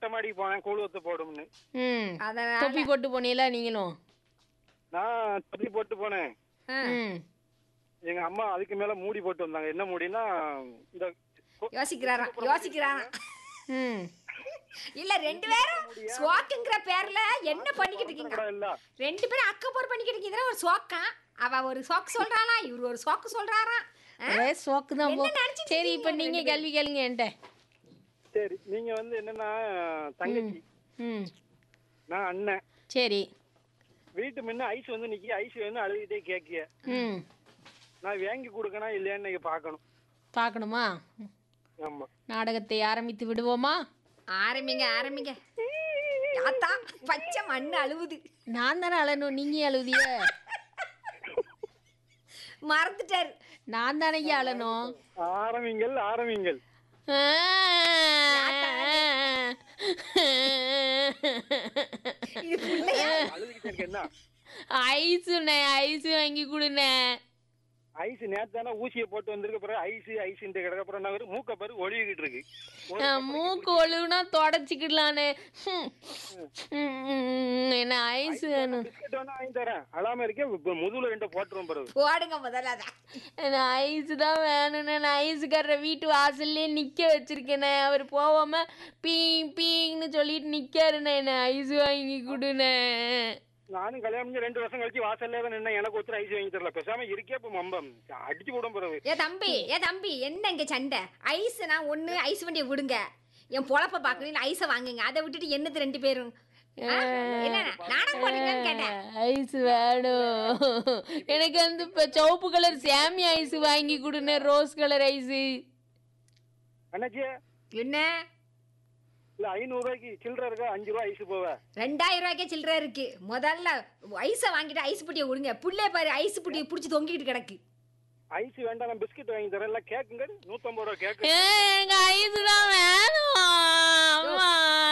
மொட்டை மாடிக்கு போனேன் கூழ் ஊத்து போடும்னு ம் அதனால தொப்பி போட்டு போனீங்களா நீங்களும் நான் தொப்பி போட்டு போனேன் ஆ, ம் எங்க அம்மா அதுக்கு மேல மூடி போட்டு வந்தாங்க என்ன மூடினா இந்த கொ- யோசிக்கிறாராம் யோசிக்கிறாராம் ம் இல்ல ரெண்டு பேரும் ஸ்வாக்குங்கிற பேர்ல என்ன பண்ணிக்கிட்டு இருக்கீங்க கூட இல்ல ரெண்டு பேரும் அக்கப்போர் பண்ணிக்கிட்டு இருக்கீங்க இதெல்லாம் ஒரு சோக்கா அவ ஒரு சோக்கு சொல்றாளா இவர் ஒரு சோக்கு சொல்றாராம் ஆ? ஒரே சோக்கு தான் போ என்ன நினைச்சிட்டு சரி இப்போ இருக்கீங்க நீங்க கேள்வி கேளுங்க என்கிட்ட சரி நீங்க வந்து என்னன்னா தங்கச்சி ம் நான் அண்ணன் சரி வீட்டு முன்ன ஐஸ் வந்து நிக்கி ஐஸ் வேணும் அழுதுகிட்டே கேக்கிய ம் நான் வாங்கி கொடுக்கணும் இல்லையான்னு நீங்க பார்க்கணும் பார்க்கணுமா ஆமா நாடகத்தை ஆரம்பித்து விடுவோமா ஆரம்பிங்க ஆரம்பிங்க ஆத்தா பச்சை மண்ணு அழுவுது நான் தானே அழணும் நீங்க அழுதிய மறந்துட்டாரு நான் தானே அழணும் ஆரம்பிங்கள் ஆரம்பிங்கள் இது பிள்ளையா அழுதுகிட்டே இருக்க என்ன ஐஸுண்ணே ஐஸ் வாங்கி கொடுண்ணே ஐஸ் நேத்து தானே ஊசியை போட்டு வந்திருக்க பிறகு ஐஸ் ஐஸ் கிடக்க அப்புறம் என்ன வரும்? மூக்க பாரு ஒழுகிட்டு இருக்கு நான் மூக்கு ஒழுகுனா தொடச்சிக்கிடலானே என்ன ஐஸ் வேணும் பிஸ்கட் வேணா வாங்கி தரேன் அழாம இருக்கேன் இப்ப முதுகுல ரெண்டு போட்டுருவோம் பிறகு போடுங்க முதல்ல அதான் எனக்கு ஐஸ் தான் வேணும்ண்ணே நான் ஐஸுக்காரரை வீட்டு வாசல்லே நிற்க வச்சிருக்கேனே அவர் போகாம பீங் பீங்னு சொல்லிட்டு நிற்காருண்ணே என்ன ஐஸ் வாங்கி கொடுண்ணே நானும் கல்யாணம் பண்ணி ரெண்டு வருஷம் கழிச்சு வாசல்ல தான் நின்று எனக்கு ஒருத்தர் ஐஸ் வாங்கி தரல பேசாம இருக்கே இப்ப மம்பம் அடிச்சு விட பிறகு ஏ தம்பி ஏ தம்பி என்ன இங்க சண்டை ஐஸ் நான் ஒண்ணு ஐஸ் வண்டியை விடுங்க என் பொழப்ப பாக்கணும் ஐஸை வாங்குங்க அதை விட்டுட்டு என்னது ரெண்டு பேரும் ஆ? என்ன நாடகம் போட்டுங்கன்னு கேட்டேன் ஐஸ் வேணும் எனக்கு வந்து இப்போ சிவப்பு கலர் சாமி ஐஸ் வாங்கி கொடுண்ணே ரோஸ் கலர் ஐஸு அண்ணாச்சி என்ன இல்ல ஐநூறு ரூபாய்க்கு சில்லற இருக்கா அஞ்சு ரூபாய் ஐஸ் போவ ரெண்டாயிரம் ரூபாய்க்கே சில்லறை இருக்கு முதல்ல ஐஸை வாங்கிட்டு ஐஸ் புட்டியை விடுங்க புள்ளே பாரு ஐஸ் புட்டியை பிடிச்சி தொங்கிட்டு கிடக்கு ஐஸ் வேண்டாம் நான் பிஸ்கட் வாங்கி தரேன் இல்ல கேக்குங்க நூத்தம்பது ரூபா கேக்கு ஏ எனக்கு ஐஸ் தான் வேணும் அம்மா.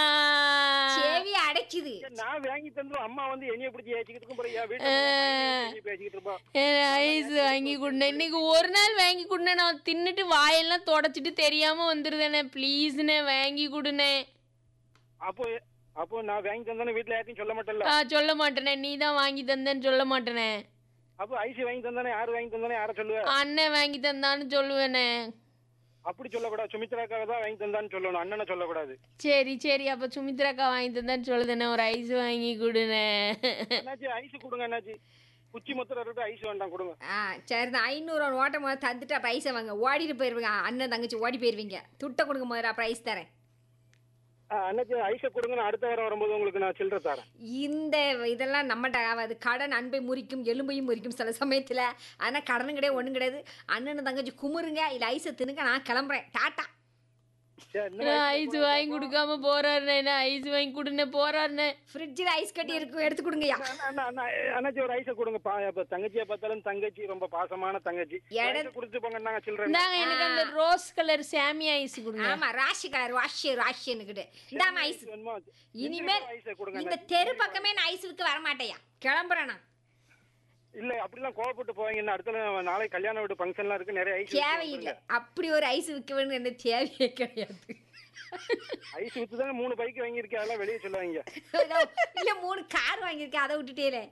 சேவி அடைக்குது நான் வாங்கி தந்துடும் அம்மா வந்து என்னைய பிடிச்சி ஏச்சிக்கிட்டு இருக்கும் பிறகு என் வீட்டுல பேசிக்கிட்டு இருப்பா எனக்கு ஐஸ் வாங்கி கொடுண்ணே இன்னைக்கு ஒரு நாள் வாங்கி கொடுண்ணே நான் தின்னுட்டு வாயெல்லாம் தொடச்சிட்டு தெரியாம வந்துருதேண்ணே ப்ளீஸ்ண்ணே வாங்கி கொடுண்ணே அப்போ அப்போ நான் வாங்கி தந்தானே வீட்டுல யார்ட்டையும் சொல்ல மாட்டேன்ல ஆ சொல்ல மாட்டேனே நீ தான் வாங்கி தந்தேன்னு சொல்ல மாட்டேனே அப்போ ஐஸ் வாங்கி தந்தானே யாரு வாங்கி தந்தானே யார சொல்லுவ அண்ணன் வாங்கி தந்தான்னு சொல்லுவேனே அப்படி சொல்லக்கூடாது சுமித்ராக்காக தான் வாங்கி தந்தான்னு சொல்லணும் அண்ணனை சொல்லக்கூடாது சரி சரி அப்ப சுமித்ராக்கா வாங்கி தந்தான்னு சொல்லுதுண்ணே ஒரு ஐஸ் வாங்கி கொடுண்ணே என்னாச்சு ஐஸ் கொடுங்க என்னாச்சு குச்சி முத்திர இருக்கட்டும் ஐஸ் வேண்டாம் கொடுங்க ஆ சரி தான் ஐநூறு ஓட்ட முதல்ல தந்துட்டு அப்புறம் ஐஸை வாங்க ஓடிட்டு போயிருவீங்க அண்ணன் தங்கச்சி ஓடி போயிருவீங்க துட்டை கொடுங்க முதல்ல அப்புறம் ஐஸ் தரேன் ஆ, அண்ணாச்சி ஐஸை கொடுங்க நான் அடுத்த வாரம் வரும்போது உங்களுக்கு நான் சில்லற தரேன் இந்த இதெல்லாம் நம்மகிட்ட ஆகாது கடன் அன்பை முறிக்கும் எலும்பையும் முறிக்கும் சில சமயத்தில் ஆனால் கடனும் கிடையாது ஒன்றும் கிடையாது அண்ணன் தங்கச்சி குமுறுங்க இல்லை ஐஸை தின்னுங்க நான் கிளம்புறேன் டாட்டா சரி, இந்த ஐஸ் வாங்கி கொடுக்காம போறாருண்ணே என்ன ஐஸ் வாங்கி கொடுண்ணே போறாருண்ணே ஃப்ரிட்ஜில் ஐஸ் கட்டி இருக்கும் எடுத்து கொடுங்கய்யா அண்ணா, அண்ணா, அண்ணா, அண்ணாச்சி ஒரு ஐஸை கொடுங்க பா இப்ப தங்கச்சியை பார்த்தாலும் தங்கச்சி ரொம்ப பாசமான தங்கச்சி எட- ஐஸை கொடுத்து போங்க நாங்க சில்லற இந்தாங்க எனக்கு அந்த ரோஸ் கலர் சாமி ஐஸ் கொடுங்க ஆமா ராசி கலர் வாஷி ராஷின்னுக்கிட்டு இந்தாம ஐஸ் வேணுமா இனிமேல் ஐஸை கொடுங்க இந்த தெரு பக்கமே நான் ஐஸ் விற்க வரமாட்டேயா கிளம்புறேன் நான் இல்ல அப்படிலாம் கோவப்பட்டு போவீங்க அடுத்த நாளைக்கு கல்யாண வீட்டு ஃபங்க்ஷன்லாம் இருக்கு நிறைய ஐஸ் தேவையில்லை அப்படி ஒரு ஐஸ் விற்க வேணும் என்ன தேவையே கிடையாது ஐஸ் வித்து தாங்க மூணு பைக் வாங்கியிருக்கேன் அதெல்லாம் வெளியே சொல்லுவாங்க இல்ல மூணு கார் வாங்கியிருக்கேன் அதை விட்டுட்டேலே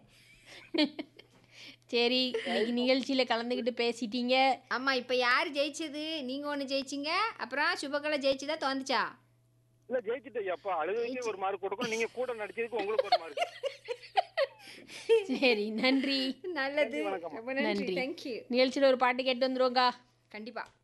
சரி இன்னைக்கு நிகழ்ச்சியில கலந்துக்கிட்டு பேசிட்டீங்க ஆமா இப்ப யார் ஜெயிச்சது நீங்க ஒண்ணு ஜெயிச்சீங்க அப்புறம் சுபகலா ஜெயிச்சுதா தோந்துச்சா இல்ல ஜெயிச்சுட்டு அப்பா அழுதுக்கு ஒரு மார்க் கொடுக்கணும் நீங்க கூட நடிச்சதுக்கு உங்களுக்கு ஒரு மார்க் சரி நன்றி நல்லது வணக்கம். ரொம்ப நன்றி நன்றி தேங்க்யூ நிகழ்ச்சியில ஒரு பாட்டு கேட்டு வந்துருவோங்கா கண்டிப்பா